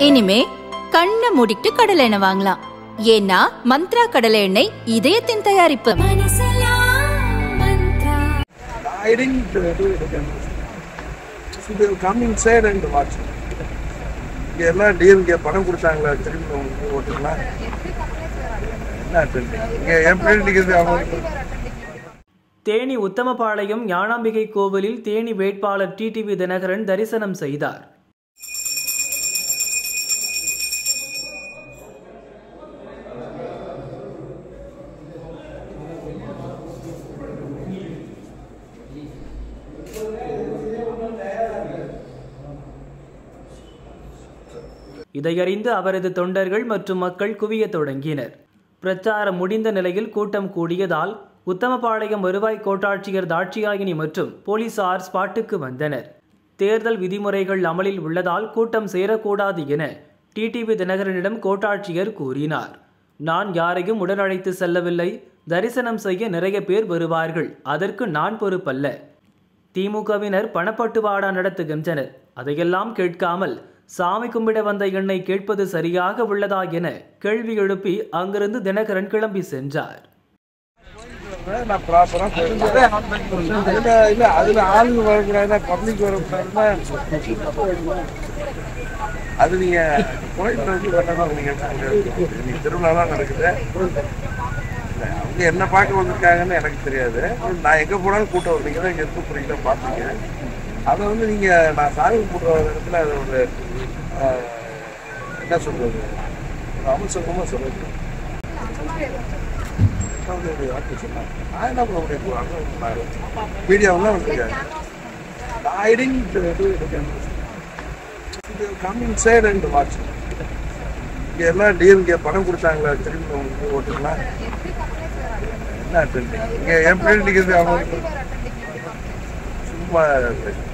இனிமே கண்ணை மூடிட்டு கடலை எண்ணெய் வாங்கலாம் ஏன்னா மந்த்ரா கடலை எண்ணெய் இதயத்தின் தயாரிப்பு I didn't uh, do it again. So they will come inside and watch. இங்க எல்லாம் டிஎம்கே பணம் கொடுத்தாங்களா திரும்பி உங்களுக்கு ஓட்டுங்களா என்ன தெரியும் இங்க என் பிள்ளை நிற்கிறது அவங்க தேனி உத்தமபாளையம் ஞானாம்பிகை கோவிலில் தேனி வேட்பாளர் டிடிவி தினகரன் தரிசனம் செய்தார் இதையறிந்து அவரது தொண்டர்கள் மற்றும் மக்கள் குவியத் தொடங்கினர் பிரச்சாரம் முடிந்த நிலையில் கூட்டம் கூடியதால் உத்தமபாளையம் வருவாய் கோட்டாட்சியர் தாட்சியாயினி மற்றும் போலீசார் ஸ்பாட்டுக்கு வந்தனர் தேர்தல் விதிமுறைகள் அமலில் உள்ளதால் கூட்டம் சேரக்கூடாது என டிடிவி தினகரனிடம் கோட்டாட்சியர் கூறினார் நான் யாரையும் உடன் அழைத்து செல்லவில்லை தரிசனம் செய்ய நிறைய பேர் வருவார்கள் அதற்கு நான் பொறுப்பல்ல திமுகவினர் பணப்பட்டுவாடா நடத்துகின்றனர் அதையெல்லாம் கேட்காமல் சாமி கும்பிட வந்த என்னை கேட்பது சரியாக உள்ளதா என கேள்வி எழுப்பி அங்கிருந்து தினகரன் கிளம்பி சென்றார் நான் ப்ராப்பரா இல்ல இல்ல அதுல ஆளுங்க வரக்கூடாது பப்ளிக் வரக்கூடாதுன்னா அது நீங்க கோயில்ல வந்து பண்ணணும் நீங்க நீங்க திருவிழா நடக்குது இல்ல, அவங்க என்ன பார்க்க வந்திருக்காங்கன்னு எனக்கு தெரியாது நான் எங்க போனாலும் கூட்டம் வந்தீங்க தான் இங்க இருக்க புரியல பார்த்தீங்க அதை வந்து நீங்க நான் சாமி கூட்டுற இடத்துல அது ஒரு ஆஹ், என்ன சொல்றது ஒரு அவசரமா சொல்லுங்க மீடியாவெல்லாம் வந்துருக்காங்க I didn't uh, do it again. They will come inside and watch. இங்க எல்லாம் டிஎம்கே பணம் கொடுத்தாங்களா திரும்பி உங்களுக்கு ஓட்டுங்களா என்ன தெரியும் இங்க என் பிள்ளை நிற்கிறது அவங்க சும்மா